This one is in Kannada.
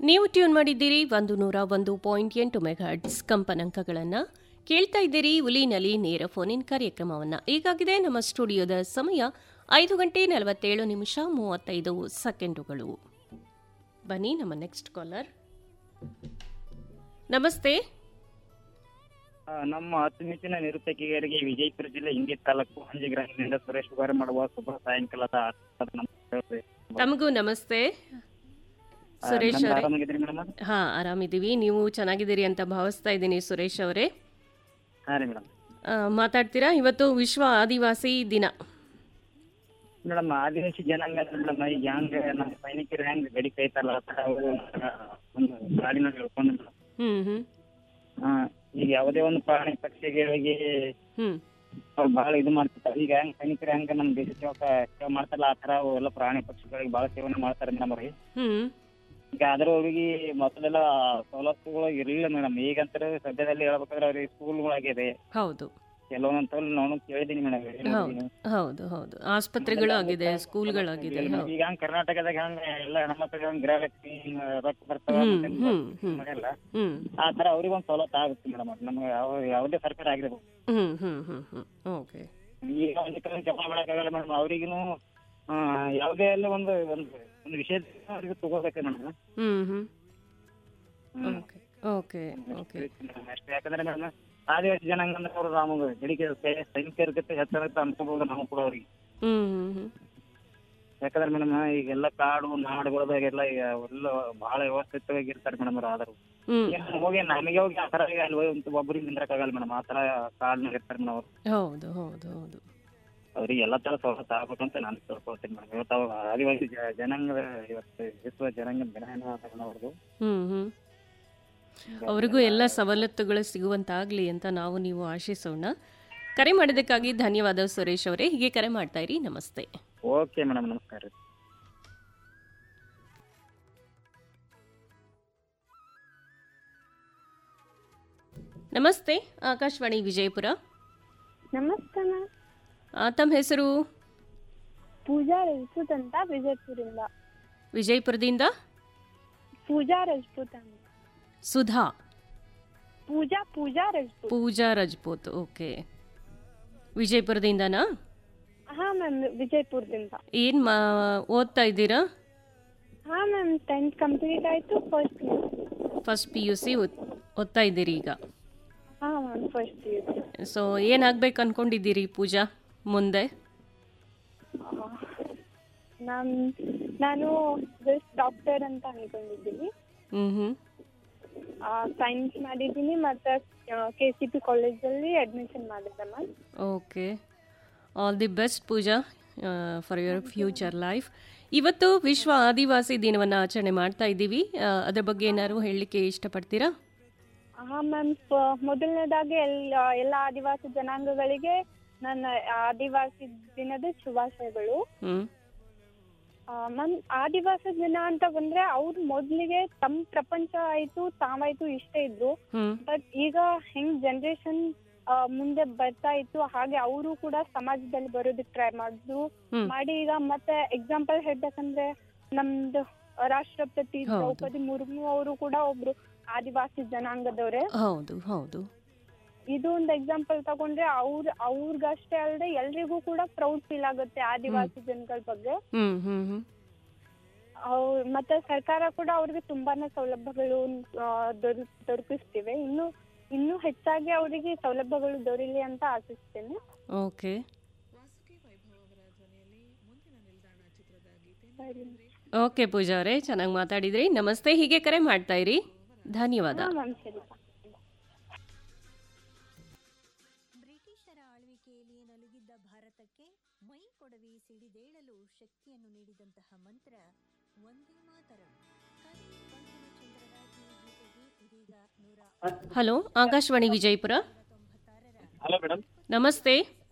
ನೀವು ಟ್ಯೂನ್ ಮಾಡಿದ್ದೀರಿ ಒಂದು ನೂರ ಒಂದು ಪಾಯಿಂಟ್ ಎಂಟು ಮೆಗಾಟ್ಸ್ ಕಂಪನಾಂಕಗಳನ್ನು ಕೇಳ್ತಾ ಇದ್ದೀರಿ ಉಲಿನಲ್ಲಿ ನೇರ ಫೋನಿನ್ ಕಾರ್ಯಕ್ರಮವನ್ನು ಈಗಾಗಿದೆ ನಮ್ಮ ಸ್ಟುಡಿಯೋದ ಸಮಯ ಐದು ಗಂಟೆ ನಲವತ್ತೇಳು ನಿಮಿಷ ಮೂವತ್ತೈದು ಸೆಕೆಂಡುಗಳು ಬನ್ನಿ ನಮ್ಮ ನೆಕ್ಸ್ಟ್ ಕಾಲರ್ ನಮಸ್ತೆ ಆ, ನಮ್ಮ ಅಚ್ಚುಮೆಚ್ಚಿನ ನಿರೂಪಕಿಯರಿಗೆ ವಿಜಯಪುರ ಜಿಲ್ಲೆ ಹಿಂಗಿ ತಾಲೂಕು ಹಂಜಿ ಗ್ರಾಮದಿಂದ ಸುರೇಶ್ ಉಗಾರ ಮಾಡುವ ಶುಭ ಸಾಯಂಕಾಲದ ಆಶೀರ್ವಾದ ನಮಸ್ತೆ. ತಮಗೂ ನಮಸ್ತೆ ಆ, ಸುರೇಶ್ ನಮ್ದು ಅವರೇ ಆರಾಮಾಗಿದ್ದೀರಿ ಮೇಡಮ್ ಹಾ ಆರಾಮಿದ್ದೀವಿ ನೀವು ಚೆನ್ನಾಗಿದ್ದೀರಿ ಅಂತ ಭಾವಿಸ್ತಾ ಇದ್ದೀನಿ ಸುರೇಶ್ ಅವರೇ ಹಾ ರೀ ಮೇಡಮ್ ಆ, ಮಾತಾಡ್ತೀರಾ ಇವತ್ತು ವಿಶ್ವ ಆದಿವಾಸಿ ದಿನ ಮೇಡಮ್ ಆದಿವಾಸಿ ಜನಾಂಗ ಮೇಡಮ್ ಈಗ ಹೆಂಗ ನಮ್ಮ ಸೈನಿಕರು ಹೆಂಗ್ ಗಡಿ ಕೈತಲ್ಲ ಆ ಥರ ಅವರು ಒಂದು ಗಾಡಿನಲ್ಲಿ ಹೇಳ್ಕೊಂಡು ಮೇಡಮ್ ಹ್ಮ್ ಹ್ಮ್ ಆ, ಈಗ ಯಾವುದೇ ಒಂದು ಪ್ರಾಣಿ ಪಕ್ಷಿಗಳಿಗೆ ಹ್ಮ್ ಅವ್ರು ಭಾಳ ಇದು ಮಾಡ್ತಿರ್ತಾರೆ ಈಗ ಹೆಂಗ್ ಸೈನಿಕರು ಹೆಂಗ ನಮ್ಮ ದೇಶ ಸೇವಕ ಸೇವೆ ಮಾಡ್ತಾರಲ್ಲ ಆ ಥರ ಅವು ಎಲ್ಲ ಪ್ರಾಣಿ ಪಕ್ಷಿಗಳಿಗೆ ಭಾಳ ಸೇವನೆ ಮಾಡ್ತಾರೆ ಮೇಡಮ್ ಅವ್ರಿಗೆ ಹ್ಮ್ ಈಗ ಆದ್ರೂ ಅವ್ರಿಗೆ ಮೊದಲೆಲ್ಲ ಸವಲತ್ತುಗಳು ಇರಲಿಲ್ಲ ಮೇಡಮ್ ಈಗಂತರ ಸದ್ಯದಲ್ಲಿ ಹೇಳ್ಬೇಕಾದ್ರೆ ಅವ್ರಿಗೆ ಸ್ಕೂಲ್ಗಳಾಗಿದೆ ಹೌದು ಕೆಲವೊಂದಂತಲ್ಲಿ ನಾನು ಕೇಳಿದೀನಿ ಹೌದು ಮೇಡಮ್ ಹೌದು ಹೌದು ಆಸ್ಪತ್ರೆಗಳು ಆಗಿದೆ ಸ್ಕೂಲ್ಗಳಾಗಿದೆ ಹೌದು ಈಗ ಹಂಗ ಕರ್ನಾಟಕದಾಗ ಹಂಗ ಎಲ್ಲ ಹೆಣ್ಮಕ್ಳಿಗೆ ಹಂಗ ಗೃಹಲಕ್ಷ್ಮಿ ಹಿಂಗ್ ರೊಕ್ಕ ಬರ್ತಾವ ಹ್ಮ್, ಮತ್ತೆ ಹ್ಮ್, ಹ್ಮ್. ಮನೆಯಲ್ಲ ಹ್ಮ್ ಆ ತರ ಅವ್ರಿಗೆ ಒಂದ್ ಸವಲತ್ತು ಆಗುತ್ತೆ ಮೇಡಮ್ ನಮ್ಗೆ ಯಾವ ಯಾವುದೇ ಸರ್ಕಾರ ಆಗಿರ್ಬೋದು ಹ್ಮ್ ಹ್ಮ್ ಹ್ಮ್ ಹ್ಮ್ ಓಕೆ ಈಗ ಒಂದು ಕಡೆ ಜಪ ಮಾಡಕ್ಕಾಗಲ್ಲ ಮೇಡಮ್ ಅವ್ರಿಗೂ ಯಾವುದೇ ಎಲ್ಲ ಒಂದು ಒಂದು ಒಂದು ವಿಷಯ ಅವ್ರಿಗೆ ತಗೋಬೇಕು madam hmm hmm okay okay okay ಅಷ್ಟೇ ಯಾಕಂದ್ರೆ ಮೇಡಮ್ ಆದಿವಾಸಿ ಜನಾಂಗ ಅಂದ್ರೆ ಅವರು ನಮಗೆ ಗಡಿಗೆ ಸೈನಿಕರಿಗಿಂತ ಹೆಚ್ಚಾಗುತ್ತೆ ಅನ್ಕೋಬಹುದು ನಾವು ಕೂಡ ಅವ್ರಿಗೆ ಹ್ಮ್ ಹ್ಮ್ ಹ್ಮ್ ಯಾಕಂದ್ರೆ ಮೇಡಮ್ ಈಗೆಲ್ಲ ಕಾಡು ನಾಡುಗಳದಾಗೆಲ್ಲ ಈಗ ಎಲ್ಲ ಬಹಳ ವ್ಯವಸ್ಥಿತವಾಗಿ ಇರ್ತಾರೆ ಮೇಡಮ್ ಅವ್ರು ಆದರೂ ಹ್ಮ್ ಈಗ ಹೋಗಿ ನಮಗೆ ಹೋಗಿ ಆ ಥರ ಈಗ ಅಲ್ಲಿ ಹೋಗಿ ಒಂದು ಒಬ್ಬರಿಗೆ ನಿಂದ್ರಕ್ಕಾಗಲ್ಲ ಮೇಡಮ್ ಆ ಥರ ಕಾಡ್ನಾಗ ಇರ್ತಾರೆ ಮೇಡಮ್ ಅವ್ರು ಹೌದು ಹೌದು ಹೌದು ಅವ್ರಿಗೆ ಎಲ್ಲ ಥರ ಸವಲತ್ತು ಆಗ್ಬೇಕಂತ ನಾನು ತಿಳ್ಕೊಳ್ತೀನಿ ಮೇಡಮ್ ಇವತ್ತು ಅವ್ರು ಆದಿವಾಸಿ ಜ- ಜನಾಂಗದ ಇವತ್ತು ವಿಶ್ವ ಜನಾಂಗದ ದಿನ ಏನೋ ಅದ ಮೇಡಮ್ ಅವ್ರದ್ದು ಹ್ಮ್ ಹ್ಮ್ ಅವರಿಗೂ ಎಲ್ಲ ಸವಲತ್ತುಗಳು ಸಿಗುವಂತಾಗಲಿ ಅಂತ ನಾವು ನೀವು ಆಶಿಸೋಣ ಕರೆ ಮಾಡಿದ್ದಕ್ಕಾಗಿ ಧನ್ಯವಾದ ಸುರೇಶ್ ಅವರೇ ಹೀಗೆ ಕರೆ ಮಾಡ್ತಾ ಇರಿ ನಮಸ್ತೆ ಓಕೆ ಮೇಡಮ್ ನಮಸ್ಕಾರ ರೀ ನಮಸ್ತೆ ಆಕಾಶವಾಣಿ ವಿಜಯಪುರ ನಮಸ್ತೆ ಮ್ಯಾಮ್ ಆ, ತಮ್ಮ ಹೆಸರು ಪೂಜಾ ರಜಪೂತ್ ಅಂತ ವಿಜಯಪುರಿಂದ ವಿಜಯಪುರದಿಂದ ಪೂಜಾ ರಜಪೂತ್ ಅಂತ ಸುಧಾ ಪೂಜಾ ಪೂಜಾ ರಜಪೂತ್ ಪೂಜಾ ರಜಪೂತ್ ಓಕೆ ವಿಜಯಪುರದಿಂದನಾ ಹಾ ಮ್ಯಾಮ್ ವಿಜಯಪುರದಿಂದ ಏನು ಮಾ ಓದ್ತಾ ಇದ್ದೀರಾ ಹಾ ಮ್ಯಾಮ್ ಟೆಂತ್ ಕಂಪ್ಲೀಟ್ ಆಯ್ತು first first P U C ಓದ್ತಾ ಇದ್ದೀರಿ ಈಗ ಹಾ ma'am first P U so ಏನಾಗ್ಬೇಕು ಅನ್ಕೊಂಡಿದ್ದೀರಿ ಪೂಜಾ ಮುಂದೆ ಮ್ಯಾಮ್ ನಾನು ಜಸ್ಟ್ ಡಾಕ್ಟರ್ ಅಂತ ಅನ್ಕೊಂಡಿದ್ದೀನಿ ಹ್ಞೂ ಹ್ಞೂ ಸೈನ್ಸ್ ಮಾಡಿದ್ದೀನಿ ಮತ್ತು ಕೆ ಸಿ ಪಿ ಕಾಲೇಜಲ್ಲಿ ಅಡ್ಮಿಷನ್ ಮಾಡಿದ್ದೆ ma'am okay all the best Pooja for your future life ಇವತ್ತು ವಿಶ್ವ ಆದಿವಾಸಿ ದಿನವನ್ನು ಆಚರಣೆ ಮಾಡ್ತಾ ಇದ್ದೀವಿ ಆ, ಅದ್ರ ಬಗ್ಗೆ ಏನಾದ್ರು ಹೇಳಲಿಕ್ಕೆ ಇಷ್ಟಪಡ್ತೀರಾ ಹಾಂ ಮ್ಯಾಮ್ ಮೊದಲನೇದಾಗಿ ಎಲ್ಲ ಎಲ್ಲ ಆದಿವಾಸಿ ಜನಾಂಗಗಳಿಗೆ ನನ್ನ ಆದಿವಾಸಿ ದಿನದ ಶುಭಾಶಯಗಳು ಹ್ಞೂ ಮ್ಯಾಮ್ ಆದಿವಾಸಿ ದಿನ ಅಂತ ಬಂದ್ರೆ ಅವ್ರು ಮೊದಲಿಗೆ ತಮ್ಮ ಪ್ರಪಂಚ ಆಯ್ತು ತಾವಾಯ್ತು ಇಷ್ಟೇ ಇದ್ರು ಹ್ಞೂ ಬಟ್ ಈಗ ಹೆಂಗ್ ಜನರೇಷನ್ ಮುಂದೆ ಬರ್ತಾ ಇತ್ತು ಹಾಗೆ ಅವರು ಕೂಡ ಸಮಾಜದಲ್ಲಿ ಬರೋದಕ್ಕೆ ಟ್ರೈ ಮಾಡಿದ್ರು ಹ್ಮ್. ಮಾಡಿ ಈಗ ಮತ್ತೆ ಎಕ್ಸಾಂಪಲ್ ಹೇಳ್ಬೇಕಂದ್ರೆ ನಮ್ದು ರಾಷ್ಟ್ರಪತಿ ಹೌದು. ದ್ರೌಪದಿ ಮುರ್ಮು ಅವರು ಕೂಡ ಒಬ್ರು ಆದಿವಾಸಿ ಜನಾಂಗದವ್ರೆ ಹೌದು ಹೌದು ಇದು ಒಂದು ಎಕ್ಸಾಂಪಲ್ ತಗೊಂಡ್ರೆ ಅವ್ರ ಅವ್ರಿಗಷ್ಟೇ ಅಲ್ಲದೆ ಎಲ್ರಿಗೂ ಕೂಡ ಪ್ರೌಡ್ ಫೀಲ್ ಆಗುತ್ತೆ ಆದಿವಾಸಿ ಜನಗಳ ಬಗ್ಗೆ ಹ್ಞೂ ಹ್ಞೂ ಹ್ಞೂ ಅವ್ರ್ ಮತ್ತೆ ಸರ್ಕಾರ ಕೂಡ ಅವ್ರಿಗೆ ತುಂಬಾನೇ ಸೌಲಭ್ಯಗಳು ಆ, ದೊರ ದೊರಕಿಸ್ತಿವೆ ಇನ್ನು ಇನ್ನೂ ಹೆಚ್ಚಾಗಿ ಅವರಿಗೆ ಸೌಲಭ್ಯಗಳು ದೊರೀಲಿ ಅಂತ ಆಶಿಸ್ತೇನೆ ಓಕೆ ಸರಿ ಓಕೆ ಪೂಜಾ ಅವರೇ ಚೆನ್ನಾಗಿ ಮಾತಾಡಿದ್ರಿ ನಮಸ್ತೆ ಹೀಗೆ ಕರೆ ಮಾಡ್ತಾ ಇರಿ ಧನ್ಯವಾದ ಹಾಂ ಮ್ಯಾಮ್ ಸರಿ ಬ್ರಿಟಿಷರ ಆಳ್ವಿಕೆಯಲ್ಲಿ ನಲುಗಿದ್ದ ಭಾರತಕ್ಕೆ ಮೈ ಕೊಡವಿ ಸಿಡಿದೇಳಲು ಶಕ್ತಿಯನ್ನು ನೀಡಿದಂತಹ ಮಂತ್ರ ಒಂದೇ ಮಾತರಂ ಕವಿ ಬಂಕಿಮಚಂದ್ರರ ಈ ಗೀತೆಗೆ ಇದೀಗ ನೂರ hello Akashvani Vijayapura hello madam ನಮಸ್ತೆ